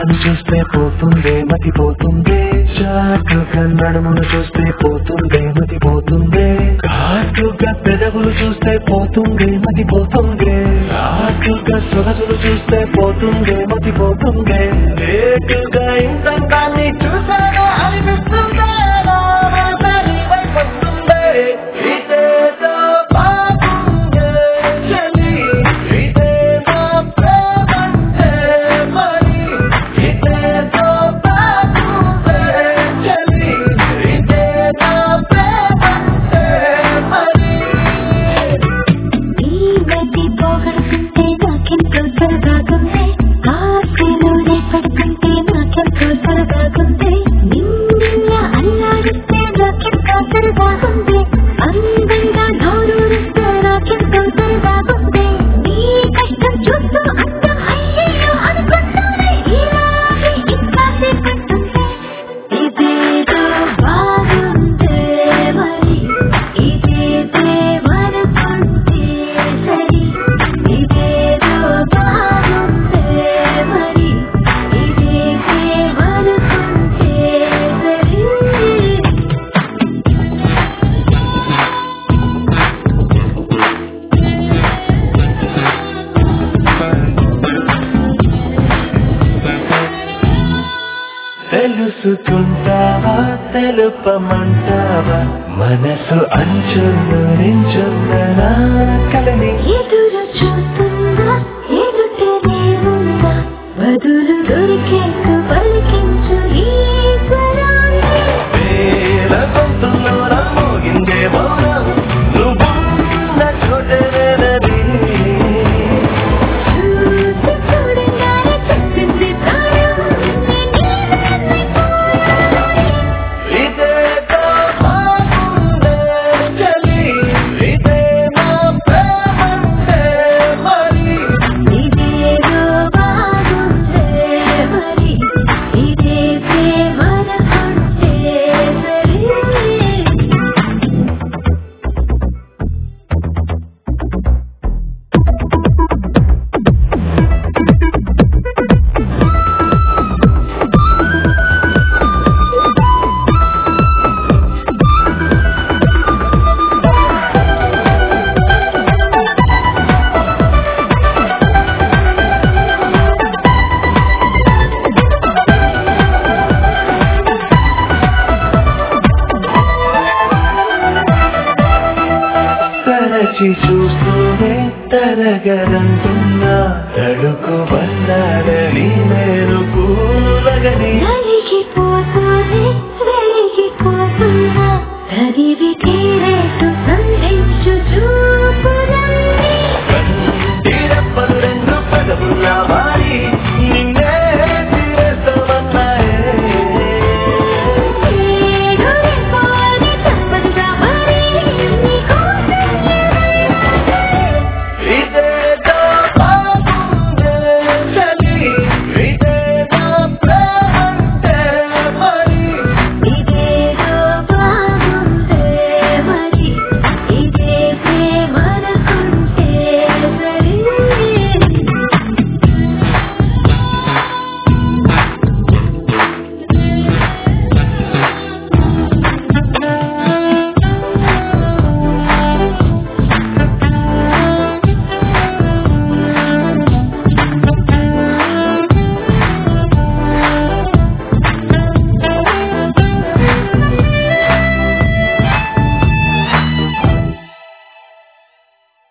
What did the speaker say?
నడకను చూస్తే పోతుందే మతి పోతుందే చాటుగా నడుమును చూస్తే పోతుందే మతి పోతుందే ఘాటుగా పెదవులు చూస్తే పోతుందే మతి పోతుందే ఘాటుగా సొగసులు చూస్తే పోతుందే మతి పోతుందే లేటుగా ఇంతంగాన్ని చూసాగా అనిపిస్తుందే నా మనసని వైపొస్తుందే ఇదేదో బాగుందే చలి ఇదే నా ప్రేమంటే మరి ఇదేదో బాగుందే చలి ఇదే నా ప్రేమంటే మరి ఈ మతి పోగొడుతుంటే నాకెంతో సరదాగుంది ఆశలు రేపడుతుంటే నాకెంతో సరదాగుంది నిన్న అల్లాడిస్తే నాకెంతో సరదాగుంది అందంగా నోరూరిస్తే నాకెంతో సరదాగుంది నీ కష్టం చూస్తూ అంత అయ్యయ్యో అనుకుంటానే ఇలాగే ఇంకాసేపట్టుంది ఇదేదో బాగుందే మరి ఇదేదే వరకుంటే సరి ఇదేదో బాగుందే మరి ఇదేదే వరకుంటే సరి తెలుసుకుంటావా తెలుపమంటావా మనసు అంచులు నించున్న నా కలని ఎదురు చూస్తుందా ఎదుటనే ఉందా బదులు దొరికేట్టు పలికించు ఈ స్వరాన్ని వేల గొంతుల్లో నా మోగిందే మౌనం నువ్వున్న చోటనేనది చూసి చూడగానే చెప్పింది ప్రాయం ఇదేదో బాగుందే చలి ఇదే నా ప్రేమంటే మరి ఇదేదో బాగుందే మరి ఇదేదే వరకుంటే సరి తరచి చూస్తూనే తరగరంటున్నా తడుకు బండాలని నేను కూలగని నలిగిపో